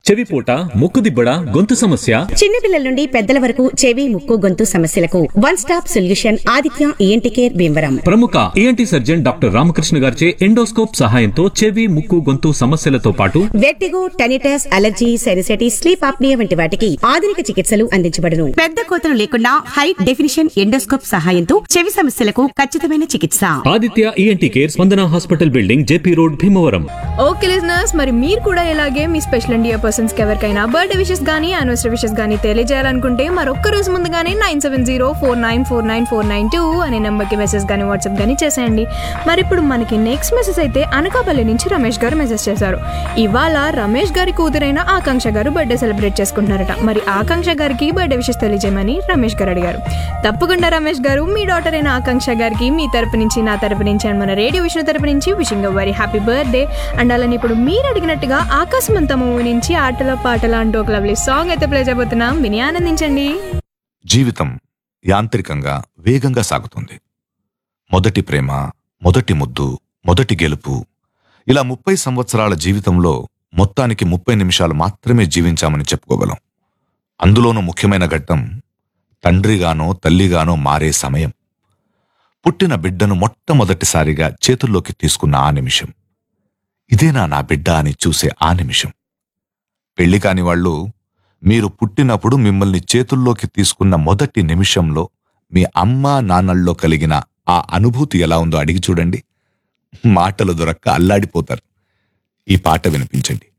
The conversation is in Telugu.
చెవిపోట ముక్కుదిబ్బడ గొంతు సమస్య చిన్నపిల్లల నుండి పెద్దల వరకు చెవి ముక్కు గొంతు సమస్యలకు one stop solution Aditya ENT care Bhimavaram ప్రముఖ ఏఎన్టీ సర్జన్ డాక్టర్ రామకృష్ణ గారిచే ఎండోస్కోప్ సహాయంతో చెవి ముక్కు గొంతు సమస్యలతో పాటు vertigo tinnitus allergy sinusitis sleep apnoea వంటి వాటికి ఆధునిక చికిత్సలు అందించబడును పెద్ద కోతలు లేకుండా హై డెఫినిషన్ ఎండోస్కోప్ సహాయంతో చెవి సమస్యలకు ఖచ్చితమైన చికిత్స Aditya ENT care Spandana hospital building JP road Bhimavaram okay listeners మరి మీరు కూడా ఇలాగే మీ స్పెషల్ ఇండియా పర్సన్స్ కి ఎవరికైనా బర్త్డే విషెస్ కానీ యానివర్సరీ విషెస్ కానీ తెలియజేయాలనుకుంటే మరొక్క రోజు ముందుగానే nine seven zero four nine four nine four nine two అనే నెంబర్కి మెసేజ్ కానీ వాట్సాప్ కానీ చేసేయండి మరి ఇప్పుడు మనకి నెక్స్ట్ మెసేజ్ అయితే అనకాపల్లి నుంచి రమేష్ గారు మెసేజ్ చేశారు ఇవాళ రమేష్ గారి కూతురైన ఆకాంక్ష గారు బర్త్డే సెలబ్రేట్ చేసుకుంటున్నారట మరి ఆకాంక్ష గారికి బర్త్డే విషెస్ తెలియజేయమని రమేష్ గారు అడిగారు తప్పకుండా రమేష్ గారు మీ డాటర్ అయిన ఆకాంక్ష గారికి మీ తరపు నుంచి నా తరపు నుంచి అండ్ మన రేడియో విషయం తరపు నుంచి wishing very happy birthday and అలానే ఇప్పుడు మీరు అడిగినట్టుగా ఆకాశమంత మూవీ నుంచి ఆటల పాటల అంటూ ఒక లవ్లీ సాంగ్ అయితే ప్లే చేయబోతున్నాం విని ఆనందించండి జీవితం యాంత్రికంగా వేగంగా సాగుతుంది మొదటి ప్రేమ మొదటి ముద్దు మొదటి గెలుపు ఇలా ముప్పై సంవత్సరాల జీవితంలో మొత్తానికి ముప్పై నిమిషాలు మాత్రమే జీవించామని చెప్పుకోగలం అందులోనూ ముఖ్యమైన ఘట్టం తండ్రిగానో తల్లిగానో మారే సమయం పుట్టిన బిడ్డను మొట్టమొదటిసారిగా చేతుల్లోకి తీసుకున్న ఆ నిమిషం ఇదేనా నా బిడ్డ అని చూసే ఆ నిమిషం పెళ్లి కాని వాళ్ళు మీరు పుట్టినప్పుడు మిమ్మల్ని చేతుల్లోకి తీసుకున్న మొదటి నిమిషంలో మీ అమ్మా నాన్నల్లో కలిగిన ఆ అనుభూతి ఎలా ఉందో అడిగి చూడండి మాటలు దొరక్క అల్లాడిపోతారు ఈ పాట వినిపించండి